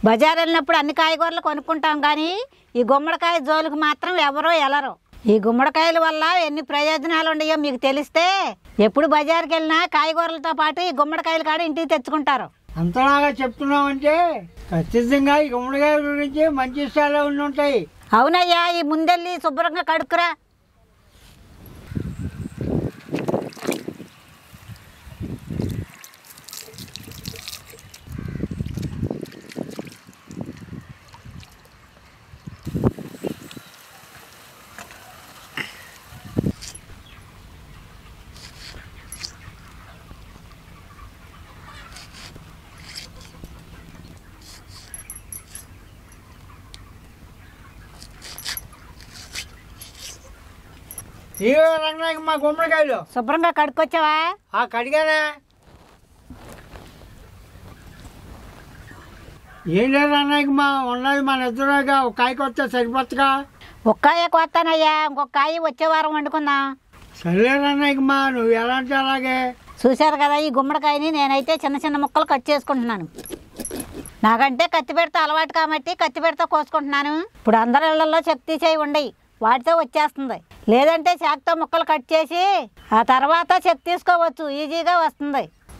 బజార్ వెళ్ళినప్పుడు అన్ని కాయగూరలు కొనుక్కుంటాం కానీ ఈ గుమ్మడికాయ జోలికి మాత్రం ఎవరో వెళ్ళరు ఈ గుమ్మడికాయల వల్ల ఎన్ని ప్రయోజనాలు ఉన్నాయో మీకు తెలిస్తే ఎప్పుడు బజార్కి వెళ్ళినా కాయగూరలతో పాటు ఈ గుమ్మడికాయలు కాడ ఇంటికి తెచ్చుకుంటారు అంతలాగా చెప్తున్నామంటే ఖచ్చితంగా ఈ గుమ్మడికాయ గురించి మంచి విషయాలు ఉండి ఉంటాయి అవునయ్యా ఈ ముందెళ్ళి శుభ్రంగా కడుక్కురా ఈ రంగనాయకి మా గుమ్మడికాయలు శుభ్రంగా కడుక్కొచ్చావా ఆ కడిగానే ఏం లేదు రంగనాయకి మా ఉన్నది మన ఇద్దరుగా ఒక కాయకి వస్తే సరిపోతుందిగా ఒక్కాయ కోస్తానయ్యా ఇంకొక కాయ వచ్చే వారం వండుకుందాం సర్లే రంగనాయకి మా నువ్వు ఎలా అంటే అలాగే చూశారు కదా ఈ గుమ్మడికాయని నేనైతే చిన్న చిన్న ముక్కలు కట్ చేసుకుంటున్నాను నాకంటే కత్తి పెడతా అలవాటు కాబట్టి కత్తి పెడతా కోసుకుంటున్నాను ఇప్పుడు అందరి ఇళ్లలో శక్తి చేయి ఉండయి వాటితో వచ్చేస్తుంది లేదంటే చాకుతో ముక్కలు కట్ చేసి ఆ తర్వాత చెక్ తీసుకోవచ్చు ఈజీగా వస్తుంది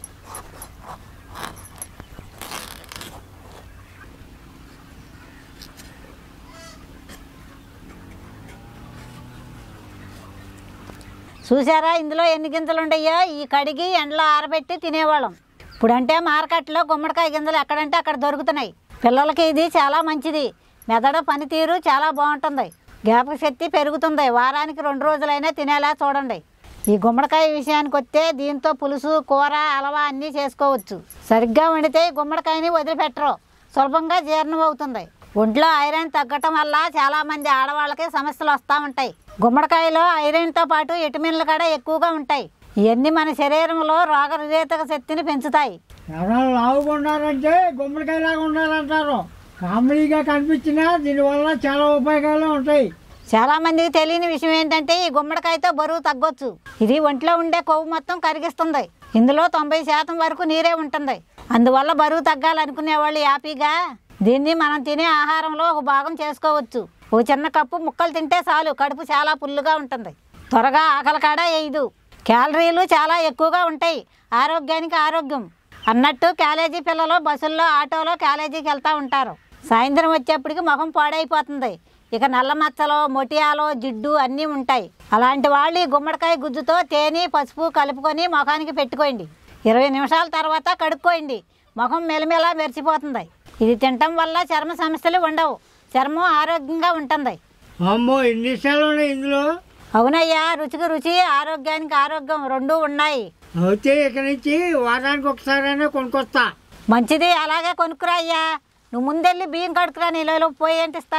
చూసారా ఇందులో ఎన్ని గింజలు ఉండయో ఈ కడిగి ఎండలో ఆరబెట్టి తినేవాళ్ళం ఇప్పుడంటే మార్కెట్లో గుమ్మడికాయ గింజలు ఎక్కడంటే అక్కడ దొరుకుతున్నాయి పిల్లలకి ఇది చాలా మంచిది మెదడు పనితీరు చాలా బాగుంటుంది జ్ఞాపక శక్తి పెరుగుతుంది వారానికి రెండు రోజులైనా తినేలా చూడండి ఈ గుమ్మడికాయ విషయానికి వస్తే దీంతో పులుసు కూర అలవా అన్నీ చేసుకోవచ్చు సరిగ్గా వండితే ఈ గుమ్మడికాయని వదిలిపెట్టరు సులభంగా జీర్ణం అవుతుంది ఒంట్లో ఐరన్ తగ్గటం వల్ల చాలా మంది ఆడవాళ్ళకి సమస్యలు వస్తూ ఉంటాయి గుమ్మడికాయలో ఐరన్తో పాటు విటమిన్లు కూడా ఎక్కువగా ఉంటాయి ఇవన్నీ మన శరీరంలో రోగనిరోధక శక్తిని పెంచుతాయి ఎవరైనా లావుగా ఉన్నారంటే గుమ్మడికాయలాగా ఉన్నారంటారు కామెడీగా కనిపించినా దీనివల్ల చాలా ఉపయోగాలు ఉంటాయి చాలా మందికి తెలియని విషయం ఏంటంటే ఈ గుమ్మడికాయతో బరువు తగ్గొచ్చు ఇది ఒంట్లో ఉండే కొవ్వు మొత్తం కరిగిస్తుంది ఇందులో తొంభై శాతం వరకు నీరే ఉంటుంది అందువల్ల బరువు తగ్గాలనుకునే వాళ్ళు హ్యాపీగా దీన్ని మనం తినే ఆహారంలో ఒక భాగం చేసుకోవచ్చు ఓ చిన్న కప్పు ముక్కలు తింటే చాలు కడుపు చాలా పుల్లుగా ఉంటుంది త్వరగా ఆకలి కాడ వేయదు క్యాలరీలు చాలా ఎక్కువగా ఉంటాయి ఆరోగ్యానికి ఆరోగ్యం అన్నట్టు కాలేజీ పిల్లలు బస్సుల్లో ఆటోలో కాలేజీకి వెళ్తూ ఉంటారు సాయంత్రం వచ్చేప్పటికి ముఖం పాడైపోతుంది ఇక నల్ల మచ్చలు మొటియాలు జిడ్డు అన్నీ ఉంటాయి అలాంటి వాళ్ళు ఈ గుమ్మడికాయ గుజ్జుతో తేనె పసుపు కలుపుకొని ముఖానికి పెట్టుకోండి ఇరవై నిమిషాల తర్వాత కడుక్కోండి ముఖం మెలమెలా మెరిసిపోతుంది ఇది తినటం వల్ల చర్మ సమస్యలు ఉండవు చర్మం ఆరోగ్యంగా ఉంటుంది అమ్మో ఎన్ని విషయాలు ఉన్నాయి ఇందులో అవునయ్యా రుచికి రుచి ఆరోగ్యానికి ఆరోగ్యం రెండూ ఉన్నాయి అయితే ఇక నుంచి వారానికి ఒకసారైనా కొనుక్కొస్తా మంచిది అలాగే కొనుక్కురా అయ్యా నువ్వు ముందెళ్ళి బియ్యం కడుకురా నీళ్ళలో పోయి ఏంటిస్తా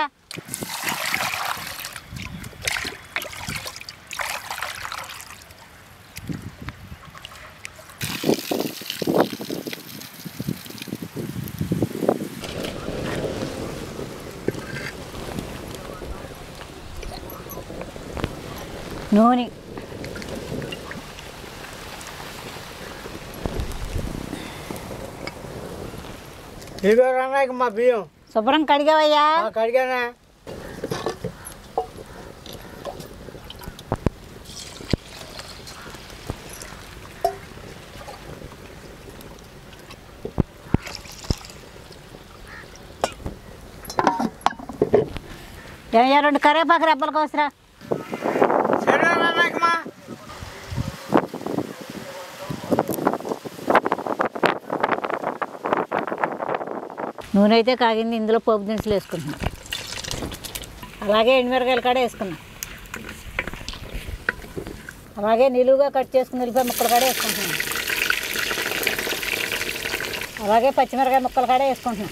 నూనె ఇదిగో రంగాయకి మా బియ్యం శుభ్రం కడిగావయ్యా ఆ, కడిగానే ఏమయ్యా రెండు కరివేపాకు రెబ్బలు కోసరా సరే రంగాయకి మా నూనె అయితే కాగింది ఇందులో పోపు దినుసులు వేసుకుంటున్నాం అలాగే ఎండుమిరకాయలు కూడా వేసుకున్నాం అలాగే నిలువుగా కట్ చేసుకుని ఉల్లిపాయ ముక్కలు కూడా వేసుకుంటున్నాం అలాగే పచ్చిమిరకాయ ముక్కలు కూడా వేసుకుంటున్నాం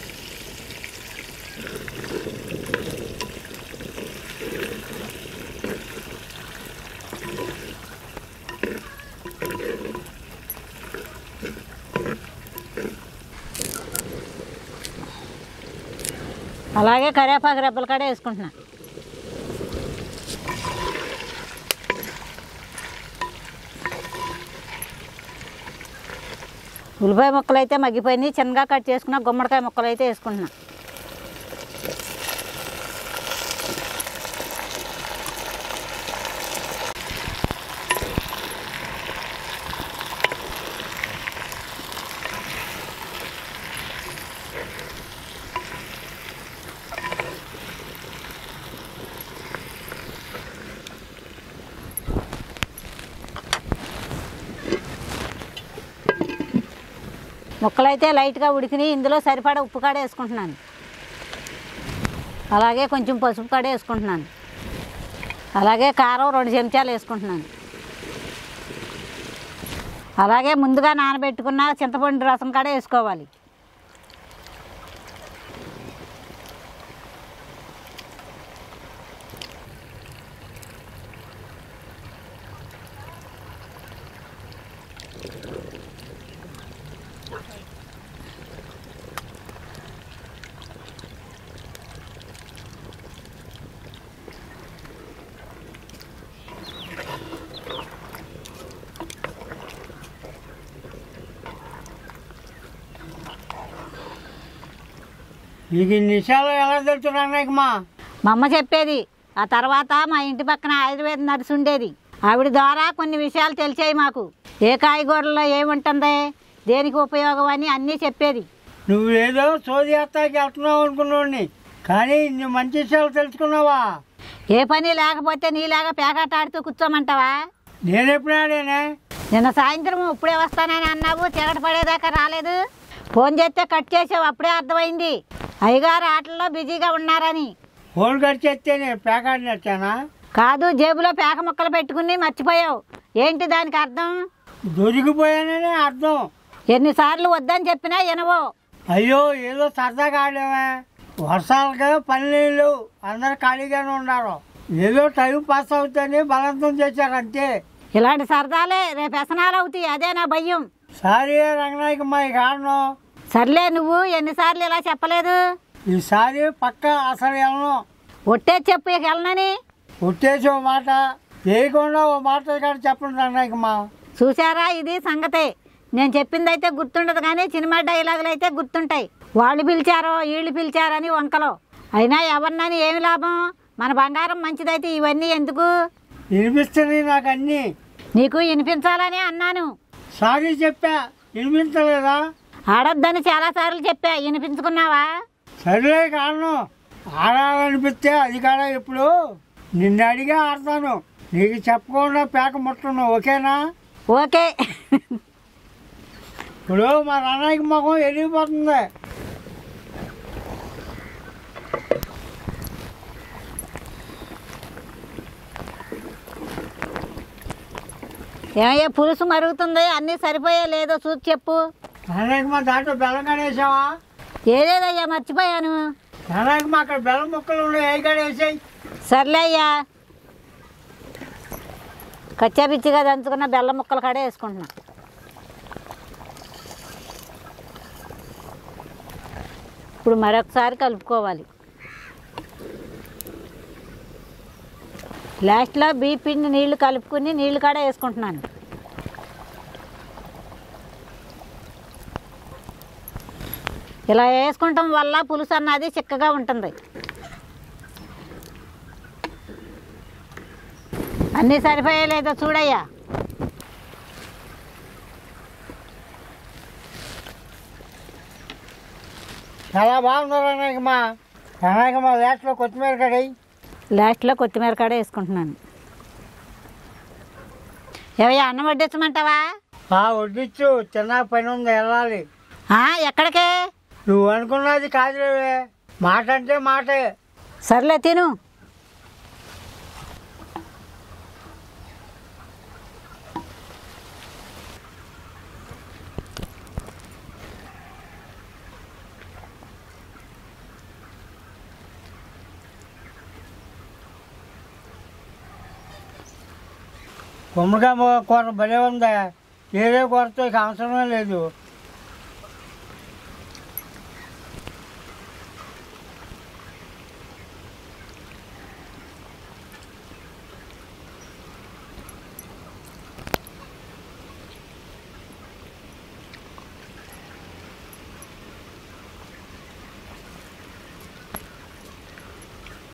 అలాగే కరివేపాకు రెబ్బలు కూడా వేసుకుంటున్నా ఉల్లిపాయ ముక్కలు అయితే మగ్గిపోయినాయి చిన్నగా కట్ చేసుకున్న గుమ్మడికాయ ముక్కలు అయితే వేసుకుంటున్నా ముక్కలైతే లైట్గా ఉడికినాయి ఇందులో సరిపడా ఉప్పు కాడ వేసుకుంటున్నాను అలాగే కొంచెం పసుపు కాడ వేసుకుంటున్నాను అలాగే కారం రెండు చెంచాలు వేసుకుంటున్నాను అలాగే ముందుగా నానబెట్టుకున్న చింతపండు రసం కాడ వేసుకోవాలి నీకు ఈ నిశాలు ఎలా తెలుసు మా మా అమ్మ చెప్పేది ఆ తర్వాత మా ఇంటి పక్కన ఆయుర్వేద నర్సు ఉండేది ఆవిడ ద్వారా కొన్ని విషయాలు తెలిసాయి మాకు ఏ కాయగూరలో ఏముంటుంది దేనికి ఉపయోగం అని అన్నీ చెప్పేది నువ్వు ఏదో సోది యాత్రకి వెళ్తున్నావు అనుకున్నావుని కానీ నువ్వు మంచి విషయాలు తెలుసుకున్నావా ఏ పని లేకపోతే నీలాగా పేకాట ఆడుతూ కూర్చోమంటావా నేను ఎప్పుడు ఆడానే నిన్న సాయంత్రం ఇప్పుడే వస్తానని అన్నావు చీకటి పడేదాకా రాలేదు ఫోన్ చేస్తే కట్ చేసావు అప్పుడే అర్థమైంది అయ్యగారు ఆటల్లో బిజీగా ఉన్నారని ఫోన్ కట్ చేస్తే నేను పేకాడినచ్చానా కాదు జేబులో పేక ముక్కలు పెట్టుకుని మర్చిపోయావు ఏంటి దానికి అర్థం దొరికిపోయాననే అర్థం ఎన్నిసార్లు వద్దని చెప్పినా వినవో అయ్యో ఏదో సరదాగా ఆడామే వర్షాలు కదా పని లేవు అందరు ఖాళీగానే ఉన్నారు ఏదో టైం పాస్ అవుతుందని బలవంతం చేశారు అంతే ఇలాంటి సరదాలే రేపు వ్యసనాలు అవుతాయి అదే నా భయం సారీ రంగనాయక మా కారణం సర్లే నువ్వు ఎన్నిసార్లు ఇలా చెప్పలేదు ఈసారి పక్క అసలు వెళ్ళను ఒట్టే చెప్పు ఇక వెళ్ళనని ఉట్టేసి ఓ మాట చేయకుండా ఓ మాట కాదు చెప్పండి రంగనాయక మా చూసారా ఇది సంగతే నేను చెప్పింది అయితే గుర్తుండదు కానీ సినిమా డైలాగులు అయితే గుర్తుంటాయి వాళ్ళు పిలిచారో వీళ్ళు పిలిచారని వంకలో అయినా ఎవరినని ఏమి లాభం మన బంగారం మంచిదైతే ఇవన్నీ ఎందుకు వినిపిస్తుంది నాకు అన్నీ నీకు వినిపించాలని అన్నాను సారీ చెప్పా వినిపించలేదా ఆడొద్దని చాలాసార్లు చెప్పా వినిపించుకున్నావా సరేలే కారణం ఆడాలనిపిస్తే అది కాడా ఇప్పుడు నిన్ను అడిగే ఆడతాను నీకు చెప్పకుండా పేక ముట్టను ఓకేనా ఓకే ఇప్పుడు మా అన్నయ్యకి మొఖం వెళ్ళిపోతుంది ఏమయ్యా పులుసు మరుగుతుంది అన్నీ సరిపోయా లేదో చూసి చెప్పు అన్నయ్యకి మా దాంట్లో బెల్లం కడేసావా ఏదేదయ్యా మర్చిపోయాను అన్నయ్యకి మా అక్కడ బెల్లం ముక్కలు ఉన్నాయి ఏ కడేసాయి సర్లే అయ్యా కచ్చా పిచ్చిగా దంచుకున్న బెల్లం ముక్కలు కాడే వేసుకుంటున్నా ఇప్పుడు మరొకసారి కలుపుకోవాలి లాస్ట్లో బీ పిండి నీళ్లు కలుపుకుని నీళ్లు కాడ వేసుకుంటున్నాను ఇలా వేసుకుంటాం వల్ల పులుసు అన్నది చిక్కగా ఉంటుంది అన్నీ సరిపోయలేదో చూడయ్యా చాలా బాగుంది అన్నయ్యకి మా అన్నయ్యకి మా లాస్ట్లో కొత్తిమీర కడేయి లాస్ట్లో కొత్తిమీర కాడ వేసుకుంటున్నాను ఏవయ్యా అన్నం వడ్డించమంటావా ఆ వడ్డిచ్చు చిన్న పని ఉంది వెళ్ళాలి ఆ, ఎక్కడికే నువ్వు అనుకున్నది కాదులేవే మాట అంటే మాటే సర్లే తిను గుమ్మడికాయ కూర భలే ఉందా ఏదే కూరతో ఇక అవసరమే లేదు